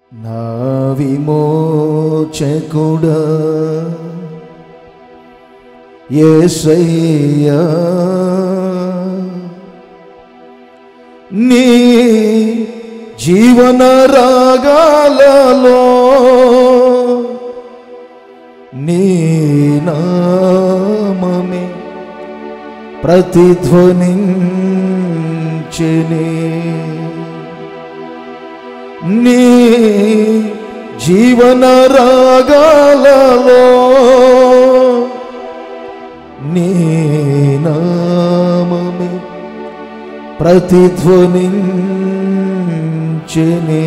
నా విమోచకుడా యేసయ్యా నీ జీవన రాగాలలో నీ నామమే ప్రతిధ్వనించెనే నీ జీవన రాగాలలో నీ నామమే ప్రతిధ్వనించెనే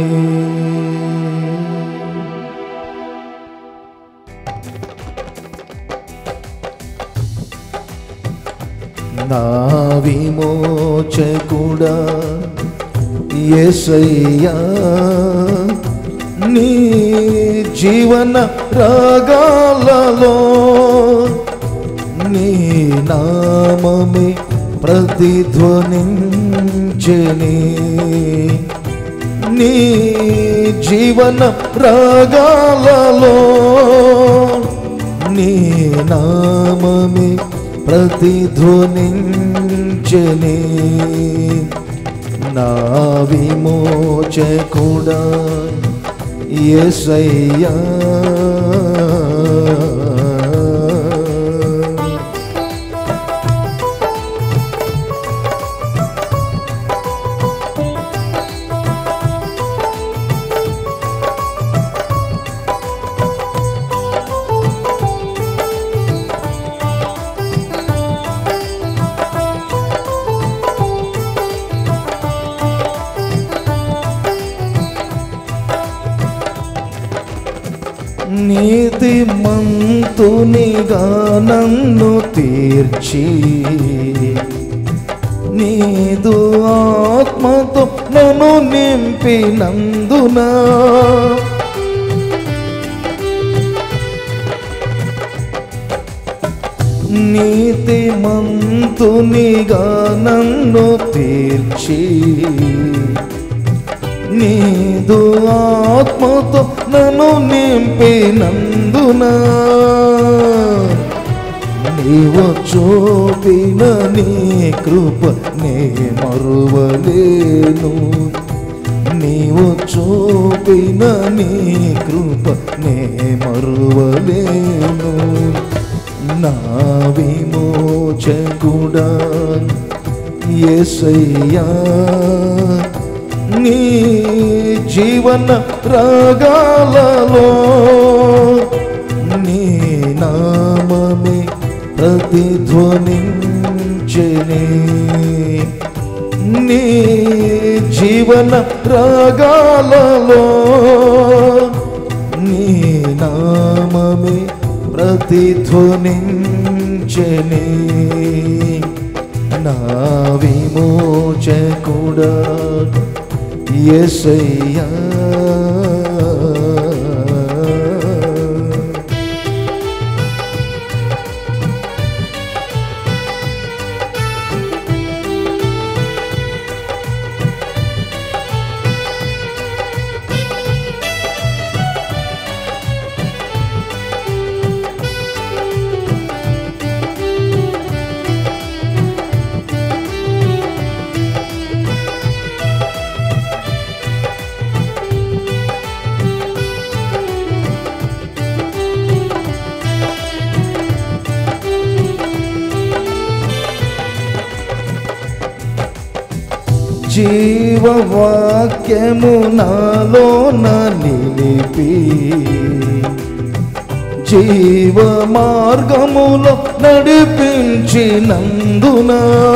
నా విమోచకుడా యేసయ్యా నీ జీవన రాగాలలో నీ నామమే ప్రతిధ్వనించని నీ జీవన రాగాలలో నీ నామమే ప్రతిధ్వనించని నా విమోచకుడా యేసయ్యా నీతి మంతునిగా నన్ను తీర్చి నీదు ఆత్మతో నన్ను నింపినందునా నీతి మంతునిగా నన్ను తీర్చి నీదు ఆత్మతో నన్ను నింపినందున నీవు చూపిన నీ కృప నే మరువలేను నీవు చూపిన నీ కృప నే మరువలేను నా విమోచకుడా యేసయ్యా నీ జీవన రాగాలలో నీ నామమే ప్రతిధ్వనించని నీ జీవన రాగాలలో నీ నామమే ప్రతిధ్వనించని నా విమోచకుడా యేసయ్యా జీవవాక్యము నాలోన నిలిపి జీవ మార్గములో నడిపించినందున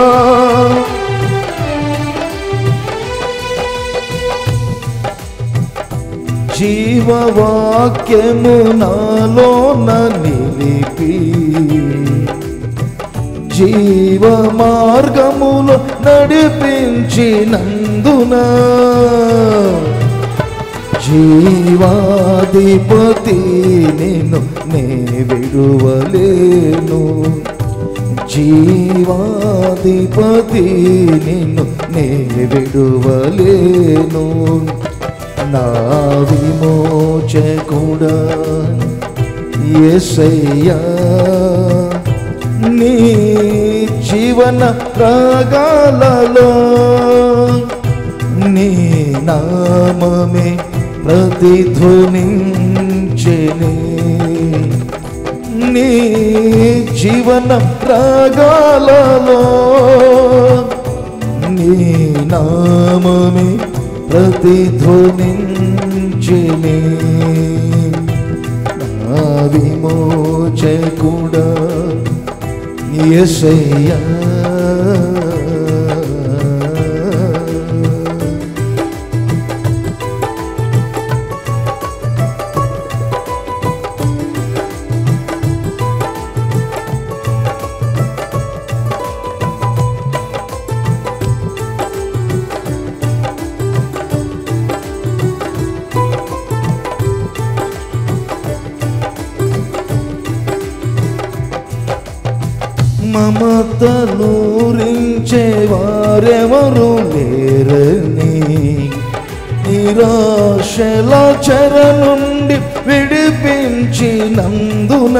జీవవాక్యము నాలోన నిలిపి జీవ మార్గములో నడిపించినందున జీవాధిపతి నేను నే విడువలేను జీవాధిపతి నిన్ను నే విడువలేను నా విమోచకుడా ఎసయ్యా నీ జీవన రాగాలలో నీ నామమే ప్రతిధ్వనించెనే నీ జీవన రాగాలలో నీ నామమే ప్రతిధ్వనించెనే నా విమోచకుడా ఎసయ్యా మమతలూరించే వారెవరు లేరని నిరాశల చెర నుండి విడిపించినందున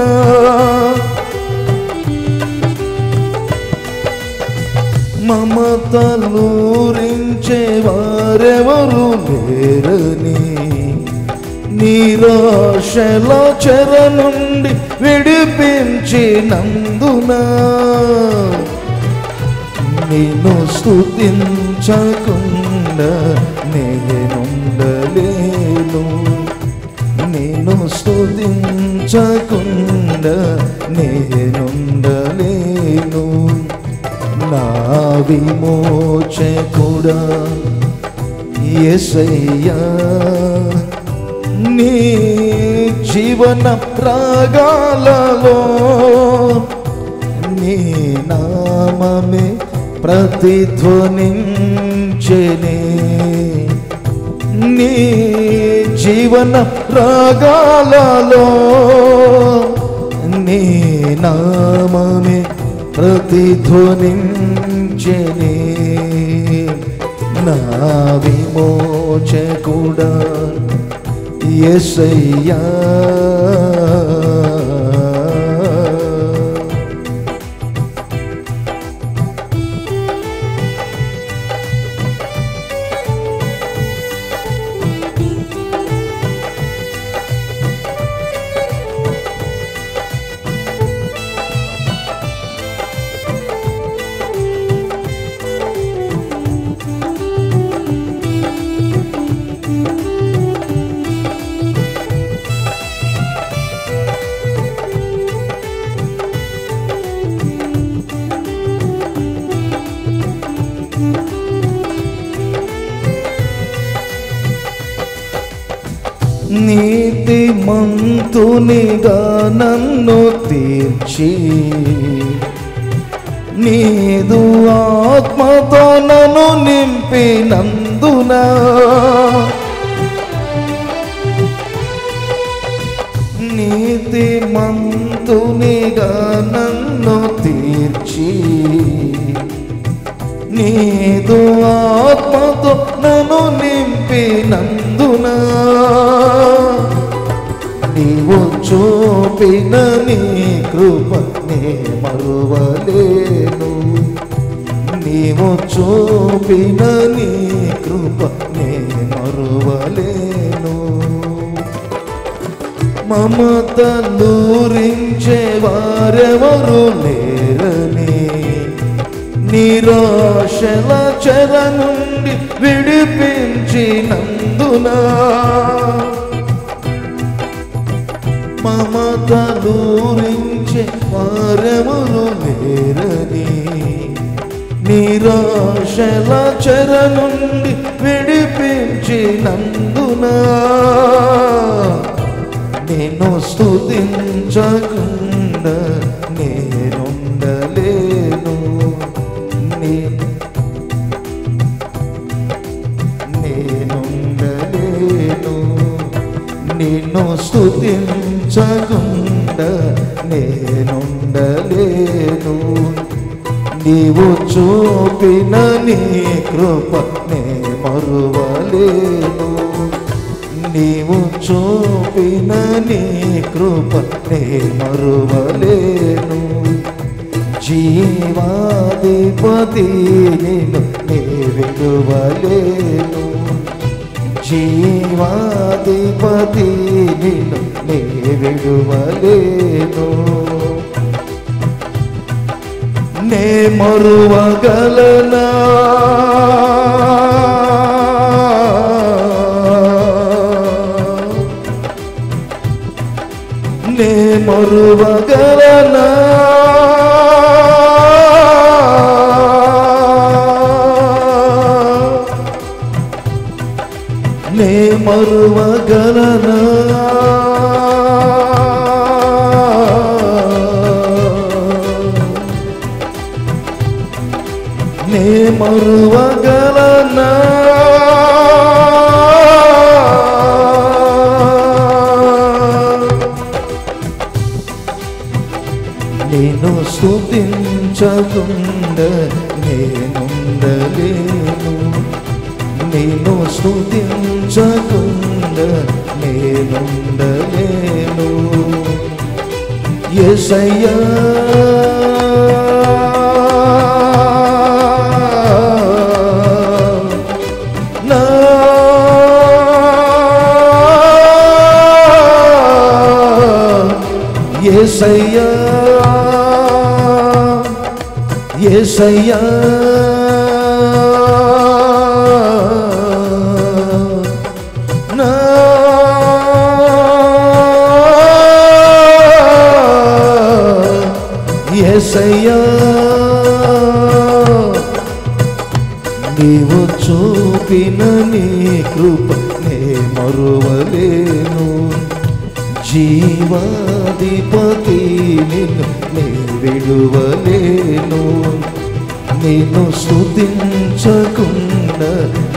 మమతలూరించే వారెవరు లేరని నిరాశల చెర నుండి విడిపించినందున నిన్ను స్తుతించకుండా నేనుండలేను నేను స్తుతించకుండా నేనుండలేను నా విమోచకుడా ఎసయ్యా నీ జీవన ప్రాగాలలో నీ నామమే ప్రతిధ్వనించెనే నీ జీవన రాగాలలో నీ నామమే ప్రతిధ్వనించెనే నా విమోచకుడా ఎసయ్యా నీతి మంతునిగా నన్ను తీర్చి నీదు ఆత్మతో నన్ను నింపినందున నీతి మంతునిగా నన్ను తీర్చి నీదు ఆత్మతో నన్ను నింపినందున నీవు చూపిన నీ కృప నే మరువలేను నీవు చూపిన నీ కృప నే మరువలేను మమతలూరించే వారెవరు లేరని నిరాశల చెర నుండి విడిపించినందున మమతలూరించే వారెవరు లేరని నిరాశల చెర నుండి విడిపించినందున నేను స్తుతించకుండా నేనుండలేను నే- నేనుండలేను నిన్ను స్తుతించకుండా నేనుండలేను నీవు చూపిన నీ కృప నే మరువలేను నీవు చూపిన నీ కృప నే మరువలేను జీవాధిపతి నేను నే విడువలేను జీవాధిపతి నిన్ను నే విడువలేను నే మరువగలనా నే మరువగలనా నే మరువగలనా నే మరువగలనా నేను స్థుతించకుండా నేనుండలేను నేను స్థుతించకుండా నేనుండలేను ఎసయ్యా నా ఎసయ్యా ఎసయ్యా నా ఎసయ్యా నీవు చూపిన నీ కృప నే మరువలేను జీవాధిపతి నిన్ను నే విడువలేను నేను స్థుతించకుండా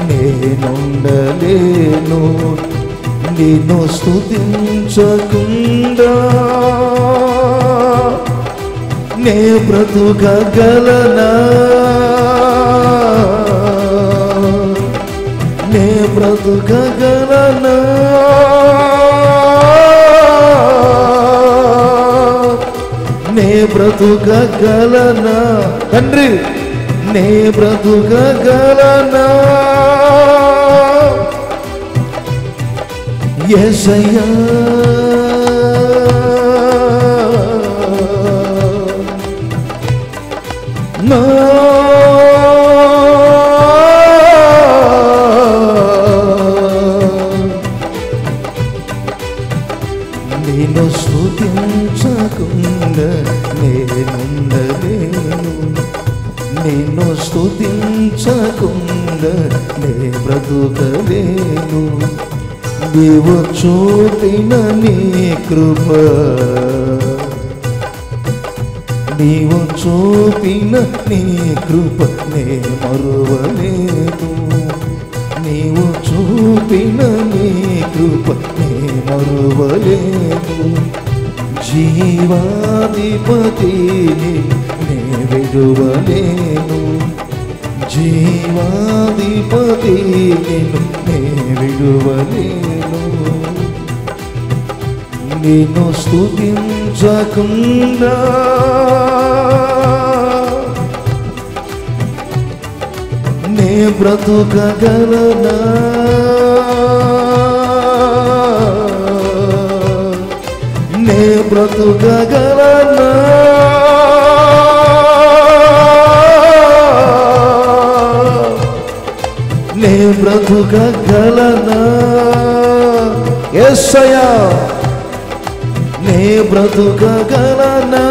నేనుండలేను నేను స్థుతించకుండా నే బ్రతుకగలనా నే బ్రతుకగలనా నే బ్రతుకగలనా తండ్రి నే బ్రతుకగలనా ఎసయ్యా నా నేను స్థుతించకుండా నేనుండలేను నేను స్థుతించకుండా నే బ్రతుకలేను నీవు చూపిన నీ కృప నీవు చూపిన నీ కృప నే మరువలేదు నీవు చూపిన నీ కృప నే మరువలేదు జీవాధిపతి నే విడువలేను జీవాధిపతి నేను నే విడువలేను నేను స్థుతించకుండా నే బ్రతుకగలనా నే బ్రతుకగలనా నే బ్రతుకగలనా ఎస్సయా నే బ్రతుకగలనా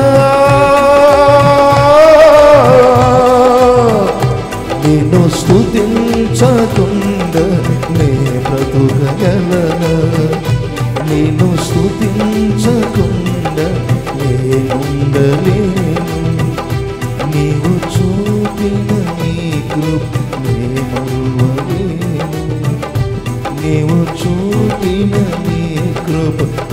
నిన్ను స్థుతించకుండా నే బ్రతుకగలనా నిన్ను స్థుతించకుండా నేనుండలేను నీవు చూపిన నీ కృప నే మరువలేను నీవు చూపిన నీ కృప